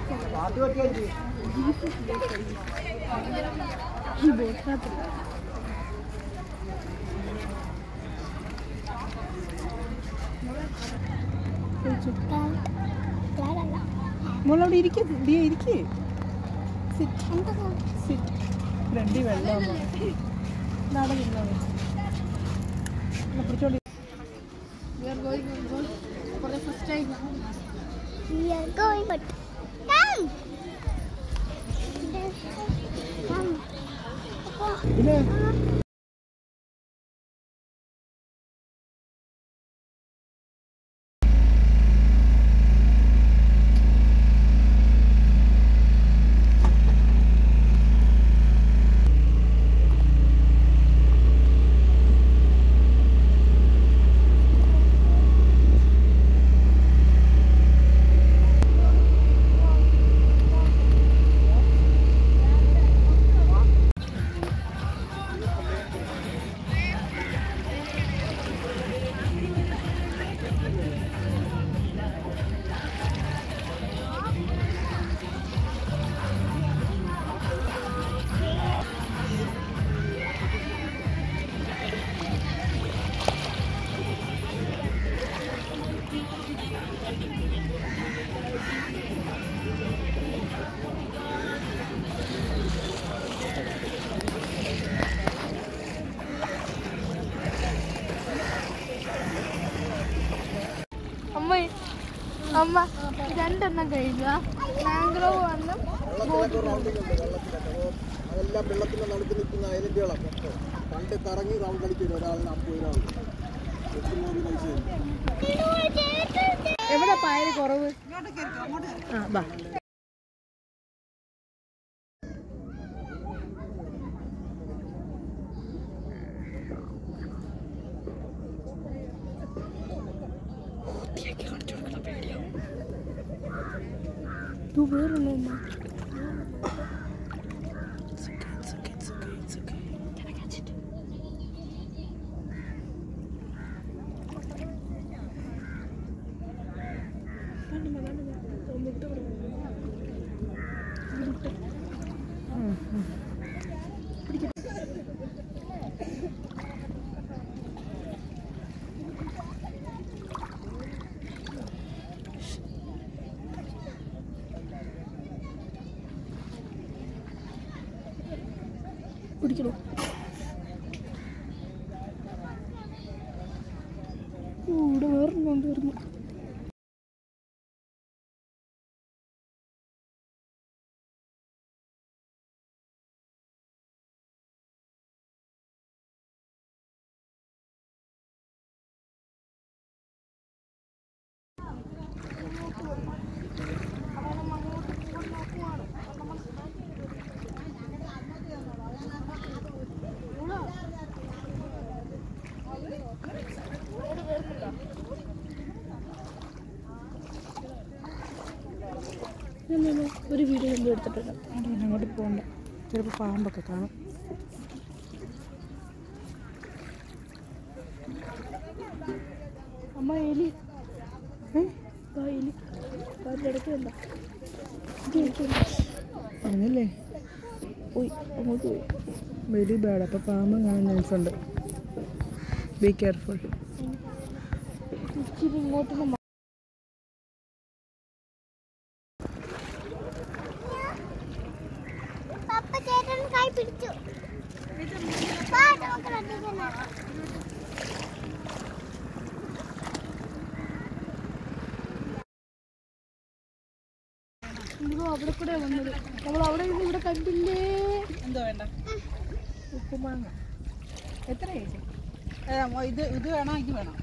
മോളവിടെ ഇരിക്കും ദിയ ഇരിക്കേ സിറ്റ് ഫ്രണ്ടി വെള്ളം നാളെ നിന്നോ പിടിച്ചോളി We are going on goal for the first time. We are going, but come. Come. പിന്നെ അമ്മ അമ്മ രണ്ടെണ്ണം കഴിക്കുക മാംഗ്രോവ് വന്നും അതെല്ലാം വെള്ളത്തിന്റെ നടുക്ക് നിൽക്കുന്ന ഐലൻഡുകളാണ് പണ്ട് കറങ്ങി റൗണ്ട് അടിക്കും ഒരാളിന് അമ്പത് ഒരാൾ എവിടെ പായൽ കുറവ് ആ ബാ ഇത് വേറൊന്നും പിടിക്കണോ ഓ, ഇവിടെ വേറൊന്നും കൊണ്ടുവരുന്നു ഒരു വീഡിയോ നമ്മൾ എടുത്തിട്ടുണ്ട് അങ്ങോട്ട് പോകണ്ട ചിലപ്പോൾ പാമ്പൊക്കെ കാണും അമ്മ എലി ഏ? ദാ എലി അതിൻ്റെ ഇടയ്ക്ക് എന്താ അങ്ങനല്ലേ പോയി അങ്ങോട്ട് പോയി വെരി ബാഡ് അപ്പോൾ പാമ്പ് കാണാൻ ചാൻസ് ഉണ്ട് ബി കെയർഫുൾ ഇച്ചിരി ഇങ്ങോട്ടൊന്ന് മാ- പപ്പ ചേട്ടൻ കൈ പിടിച്ചു വാ, നമുക്ക് ശ്രദ്ധിക്കണം. എന്തോ അവിടെ കൂടെ വന്നത് നമ്മൾ അവിടെ നിന്ന് ഇവിടെ കണ്ടില്ലേ എന്തോ വേണ്ട ഉപ്പുമാങ്ങ എത്ര ചേച്ചി ഇത് ഇത് വേണോ ഇത് വേണോ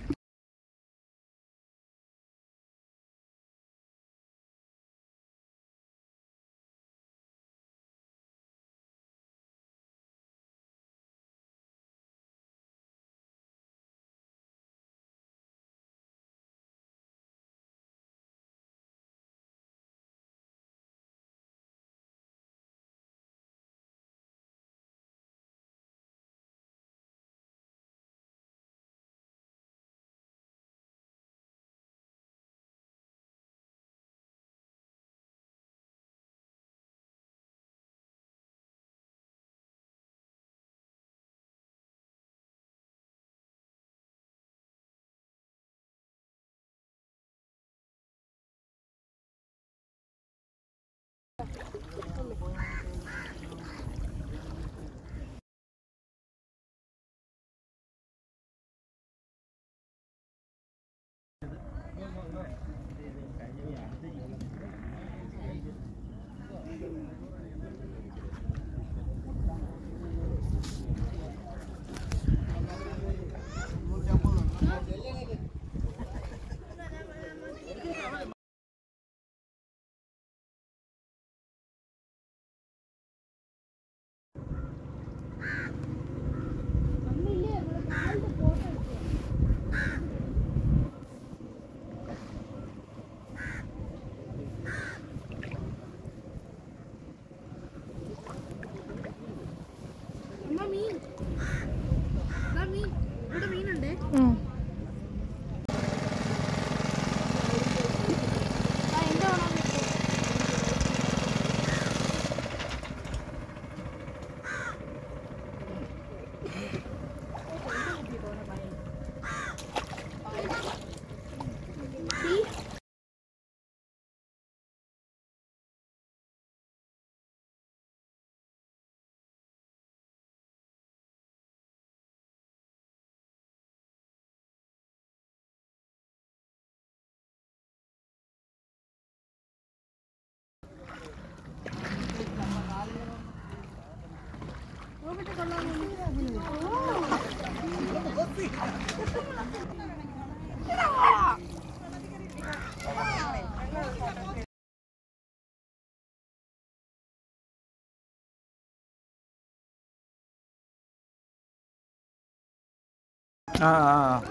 ആ ആ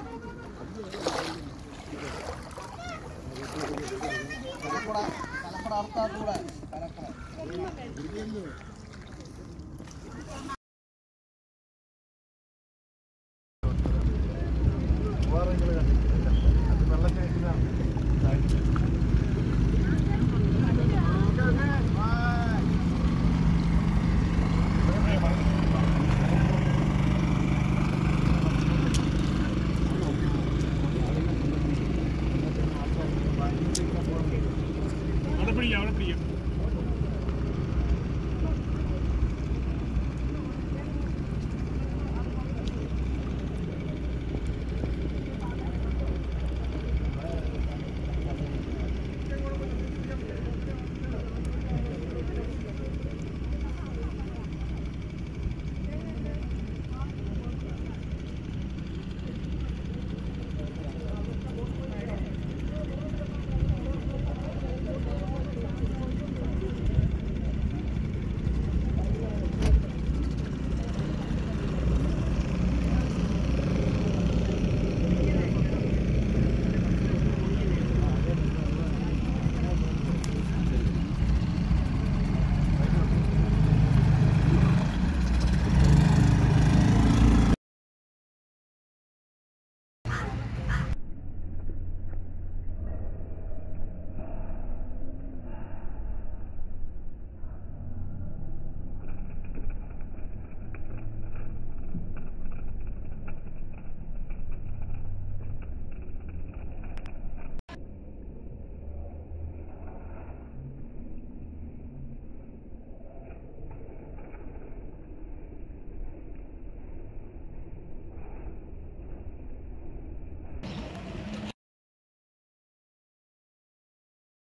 കലപ്പട കലപ്പട അടുത്താത്തൂടെ കലപ്പട വേറെ കണ്ടിട്ടില്ല അത് വെള്ളം കഴിക്കുന്നതാണ്